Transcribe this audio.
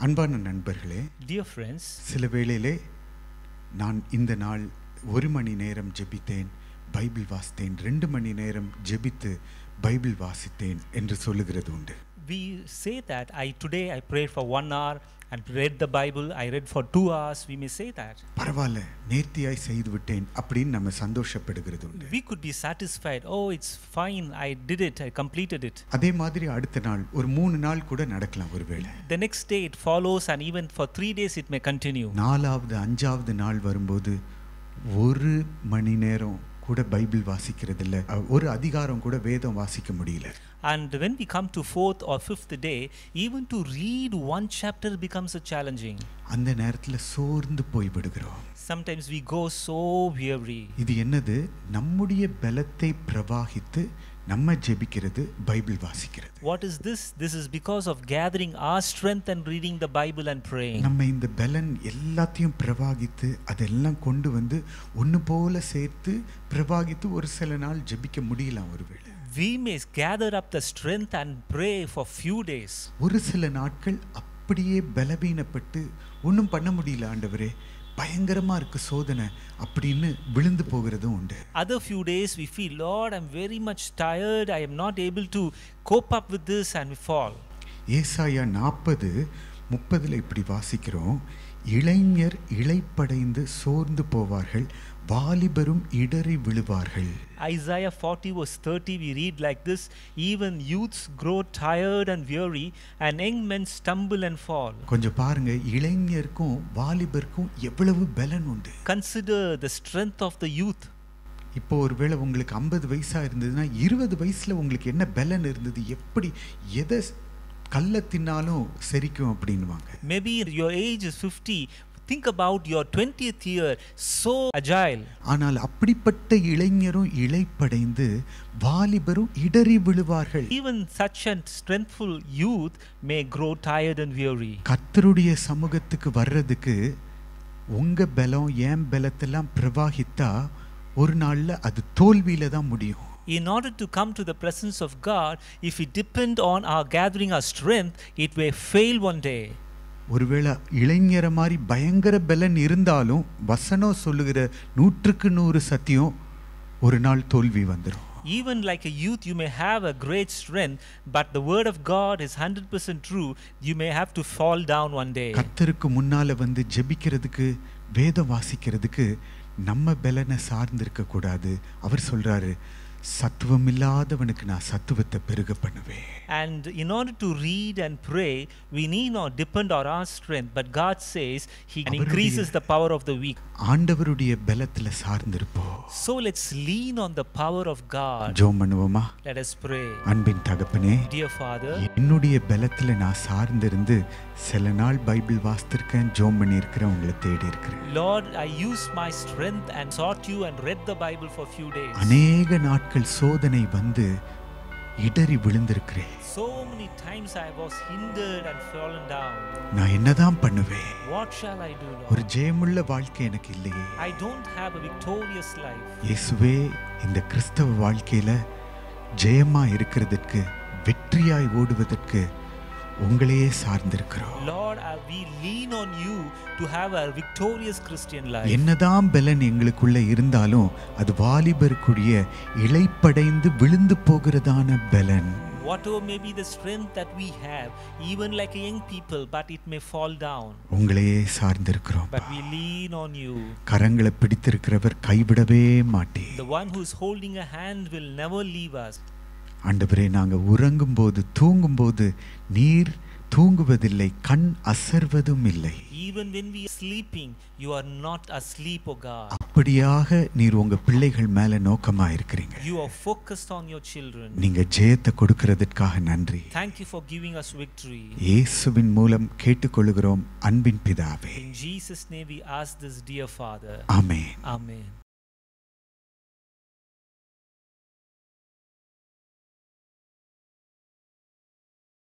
அன்பான நண்பர்களே Dear friends, சில வேளையிலே நான் இந்த நாள் ஒரு மணி நேரம் ஜெபித்தேன் பைபிள் வாசித்தேன் ரெண்டு மணி நேரம் ஜெபித்து பைபிள் வாசித்தேன் என்று சொல்லுகிறது உண்டு we say that I today I prayed for one hour and read the Bible. I read for two hours. We may say that. பரவாயில்ல நேர்த்தியாய் செய்து விட்டேன் அப்படின்னு நம்ம சந்தோஷப்படுகிறது உண்டு We could be satisfied. Oh, it's fine. I did it. I completed it. அதே மாதிரி அடுத்த நாள் ஒரு மூணு நாள் கூட நடக்கலாம் ஒருவேளை The next day it follows, and even for three days it may continue. நாலாவது அஞ்சாவது நாள் வரும்போது ஒரு மணி நேரம் கூட பைபிள் வாசிக்கிறது இல்ல ஒரு அதிகாரம் கூட வேதம் வாசிக்க முடியல And when we come to fourth or fifth day, even to read one chapter becomes a challenging. அந்த நேரத்துல சோர்ந்து போய் விடுகிறோம் Sometimes we go so weary. இது என்னது நம்முடைய பலத்தை பிரவாகித்து நம்ம ஜெபிக்கிறது பைபிள் வாசிக்கிறது What is this? This is because of gathering our strength and reading the Bible and praying. நம்ம இந்த பலன் எல்லாத்தையும் பிரவாகித்து அதெல்லாம் கொண்டு வந்து ஒன்று போல சேர்த்து பிரவாகித்து ஒரு சில நாள் ஜெபிக்க முடியலாம் ஒருவேளை We may gather up the strength and pray for few days. ஒரு சில நாட்கள் அப்படியே பலவீனப்பட்டு ஒன்றும் பண்ண முடியல ஆண்டவரே பயங்கரமா இருக்கு சோதனை அப்படின்னு விழுந்து போகிறதும் உண்டு Other few days we feel, Lord, I'm very much tired. I am not able to cope up with this, and we fall. ஏசாயா நாற்பது முப்பதில் இப்படி வாசிக்கிறோம் இளைஞர் இளைப்படைந்து சோர்ந்து போவார்கள் வாலிபரும் இடறி விழுவார்கள் Isaiah 40, verse 30, we read like this Even youths grow tired and weary, and young men stumble and fall. கொஞ்சம் பாருங்க இளைஞருக்கும் வாலிபருக்கும் எவ்வளவு பலன் உண்டு Consider the strength of the youth. இப்போ ஒருவேளை உங்களுக்கு ஐம்பது வயசா இருந்ததுன்னா இருபது வயசுல உங்களுக்கு என்ன பலன் இருந்தது எப்படி எதை கல்ல தின்னாலும் செரிக்கும் அப்படின்வாங்க Maybe your age is 50. Think about your 20th year, so agile. ஆனால் அப்படிப்பட்ட இளைஞரும் இளைப்படைந்து வாலிபரும் இடறி விழுவார்கள் Even such a strengthful youth may grow tired and weary. கர்த்தருடைய சமூகத்துக்கு வர்றதுக்கு உங்க பலம் என் பலத்தெல்லாம் பிரவாகித்தா ஒரு நாள்ல அது தோல்வியில தான் முடியும் In order to come to the presence of God, if we depend on our gathering our strength, it may fail one day. ஒருவேளை இளைஞரை மாதிரி பயங்கர பலன் இருந்தாலும் வசனம் சொல்லுகிற நூற்றுக்கு நூறு சத்தியம் ஒரு நாள் தோல்வி வந்துடும் Even like a youth, you may have a great strength, but the word of God is 100% true. You may have to fall down one day. கர்த்தருக்கு முன்னால வந்து ஜெபிக்கிறதுக்கு வேதம் வாசிக்கிறதுக்கு நம்ம பலனை சார்ந்திருக்க கூடாது அவர் சொல்றாரு சத்துவம் இல்லாதவனுக்கு நான் சத்துவத்தை பெருக பண்ணுவேன் And in order to read and pray, we need not depend on our strength, but God says He increases the power of the weak. ஆண்டவருடைய பலத்துல சார்ந்திருப்போம் So let's lean on the power of God. ஜோம் பண்ணுவோமா Let us pray. அன்பின் தகப்பனே Dear Father, என்னுடைய பலத்துல நான் சார்ந்திருந்து சில நாள் Bible வாசித்திருக்கேன் ஜோம் பண்ணியிருக்கிறேன் உங்களை தேடி இருக்கிறேன் Lord, I used my strength and sought you and read the Bible for a few days. அநேக நாட்கள் சோதனை வந்து இடறி விழுந்திருக்கிறேன் So many times I was hindered and fallen down. நான் என்னதான் பண்ணுவேன் What shall I do, ஒரு Lord? ஜெயமுள்ள வாழ்க்கை எனக்கு இல்லையே I don't have a victorious life. இயேசுவே இந்த கிறிஸ்தவ வாழ்க்கையில ஜெயமா இருக்கிறதுக்கு வெற்றியாய் ஓடுவதற்கு உங்களையே சார்ந்திருக்கிறோம் Lord, I, we lean on you to have a victorious Christian life. என்னதான் பலன் எங்களுக்குள்ள இருந்தாலும் அது வாலிபருக்குரிய இளைப்படைந்து விழுந்து போகிறதான பலன் Whatever may be the strength that we have, even like a young people, but it may fall down. உங்களையே சார்ந்திருக்கிறோம் But we lean on you. கரங்களை பிடித்திருக்கிறவர் கைவிடவே மாட்டேன் The one who is holding a hand will never leave us. ஆண்டவரே நாங்க உறங்கும்போது தூங்கும்போது நீர் தூங்குவதில்லை கண் அசர்வதும் இல்லை Even when we are sleeping, you are not asleep, O God. அப்படியாக நீர் உங்க பிள்ளைகள் மேல நோக்கமா இருக்கிறீங்க You are focused on your children. நீங்க ஜெயத்தை கொடுக்கிறதுக்காக நன்றி Thank you for giving us victory. இயேசுவின் மூலம் கேட்டுக்கொள்கிறோம் அன்பின் பிதாவே In Jesus' name we ask this, dear Father. Amen Amen.